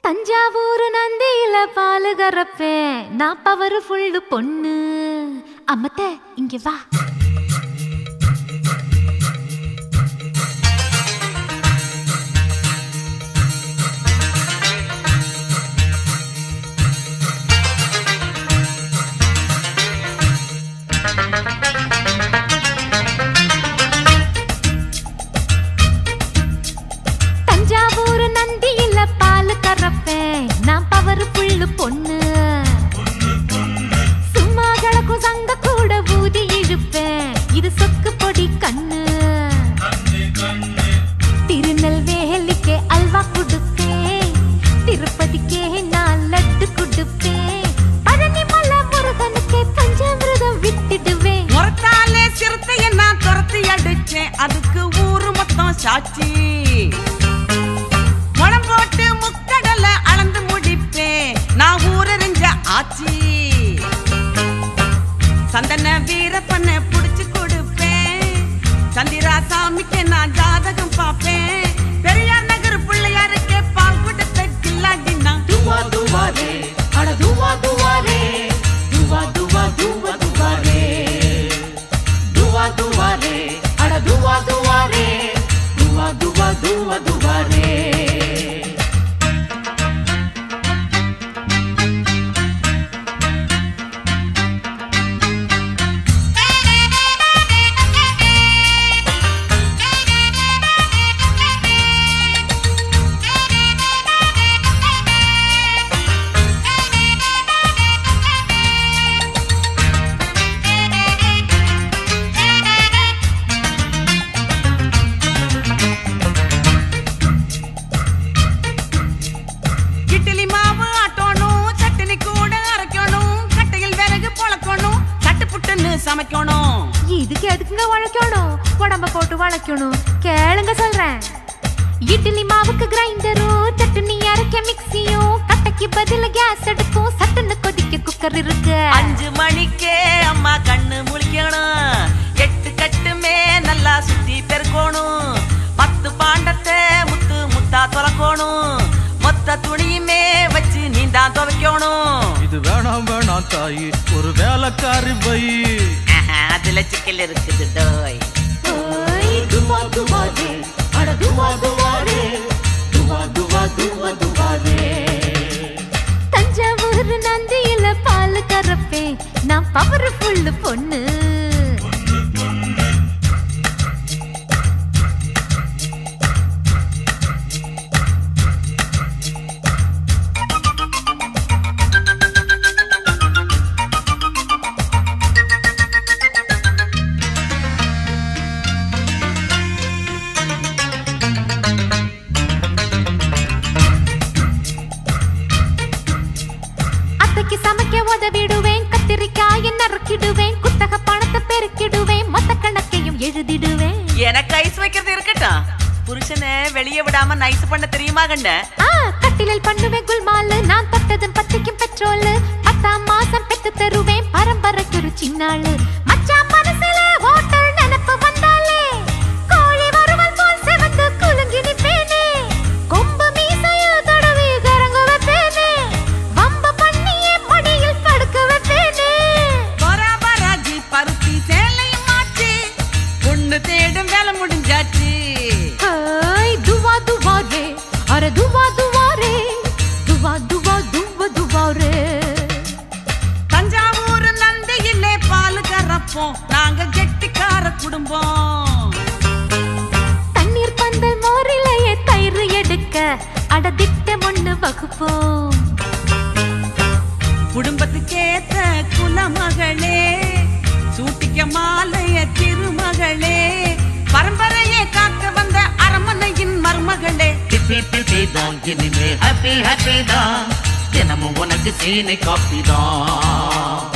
தஞ்சாவூர் நந்தியில பாலு கறப்பேன் நான் power full பொண்ணு அம்மத்த இங்க வா தஞ்சாவூர் நந்தியில பாலு கறப்பேன் நான் பவர் ஃபுல்லு பொண்ணு சும்மா கிழக்கும் சங்க கூட ஊதி இழுப்பேன் இது சொக்கு பொடி கண்ணு திருநெல்வேலிக்கே அல்வா கொடுப்பேன் திருப்பதிக்கே நான் லட்டு கொடுப்பேன் பழனி மலை முருகனுக்கே பஞ்சாமிரதம் விட்டுடுவேன் முறத்தாலே சிறுத்தைய நான் துரத்தி அடிச்சேன் அதுக்கு ஊரு மொத்தம் சாட்சி முளம் போட்டு முக்கடல அளந்து முடிப்பேன் நான் ஊரறிஞ்ச ஆச்சி சந்தன வீரப்பண்ண புடிச்சு கொடுப்பேன் சந்திரா சாமிக்கு நான் ஜாதகம் பார்ப்பேன் பெரியார் நகர் பிள்ளையாருக்கே பால் கொடுத்த கில்லாடி நான் दुआ दुआ रे अड़ दुआ दुआ रे दुआ दुआ दुआ दुआ रे दुआ दुआ रे अड़ दुआ दुआ रे दुआ दुआ दुआ दुआ रे இட்லி மாவு ஆட்டணும் சட்னி கூட அரைக்கணும் கட்டையில் விறகு பொழக்கணும் சட்டு புட்டுன்னு சமைக்கணும் இதுக்கு எதுக்குங்க உழைக்கணும் உடம்ப போட்டு வளைக்கணும் கேளுங்க சொல்றேன் இட்லி மாவுக்கு கிரைண்டரும் சட்னி அரைக்க மிக்ஸியும் கட்டைக்கு பதில கேஸ் அடுப்பும் சட்டுன்னு கொதிக்க குக்கர் இருக்கு அஞ்சு மணிக்கே அம்மா கண்ணு முழிக்கணும் எட்டு கட்டுமே நல்லா சுத்தி பெருக்கணும் பத்து பாண்டத்தை முத்து முத்தா தொலைக்கணும் மொத்த துணியுமே வச்சு நீ தான் துவைக்கணும் இது வேணாம் வேணாம் தாயி ஒரு வேலைக்காரி வை ஆஹா, அதுல சிக்கல் இருக்குது டோய் ஓய், दुआ दुआ रे अड़ दुआ दुआ रे दुआ दुआ दुआ दुआ रे தஞ்சாவூர் நந்தியில பால் கறப்பேன் நான் பவர் ஃபுல்லு பொண்ணு அத்தைக்கு சமைக்க உதவிடுவேன் கத்திரிக்காய நறுக்கிடுவேன் குத்தக பணத்தை பெருக்கிடுவேன் மொத்த கணக்கையும் எழுதிடுவேன் எனக்கு ஐஸ் வைக்கிறது இருக்கட்டும் புருஷனை வெளியே விடாம நைஸ் பண்ண தெரியுமா கண்ண ஆ கட்டிலில் பண்ணுவேன் குல்மாலு நான் தொட்டதும் பத்திக்கும் பெட்ரோல் பத்தாம் மாசம் பெத்து தருவேன் பரம்பரைக்கு ஒரு சின்னாளு மச்சான் மனசுல ஹோட்டல் நினைப்பு வந்தாலே கோழி வறுவல் போல் செவந்து குலுங்கி நிப்பேனே கொம்பு மீசைய தடவி கரங்க வைப்பேனே வம்ப பண்ணியே மடியில் படுக்க வைப்பேனே பராபராஜி பருத்தி சேலையும் மாச்சு பொண்ணு தேடும் வேலை முடிஞ்சாச்சு ஹாய் துவா துவா ரே அரே துவா துவா ரே துவா துவா துவா துவா ரே தஞ்சாவூர் நந்தையிலே பால் கறப்போம் நாங்க கெட்டிக்கார குடும்பம் தண்ணீர் பந்தல் மோரிலேயே தயிர் எடுக்க அடதிட்டம் ஒண்ணு வகுப்போம் குடும்பத்துக்கேத்த குலமகளே சூட்டிக்க மாலைய திருமகளே பரம்பரையே காக்க வந்த அரமனையின் மருமகளே பிப்பி பிப்பி தான் இனிமே ஹாப்பி ஹாப்பி தான் தினமும் உனக்கு சீனை காப்பி தான்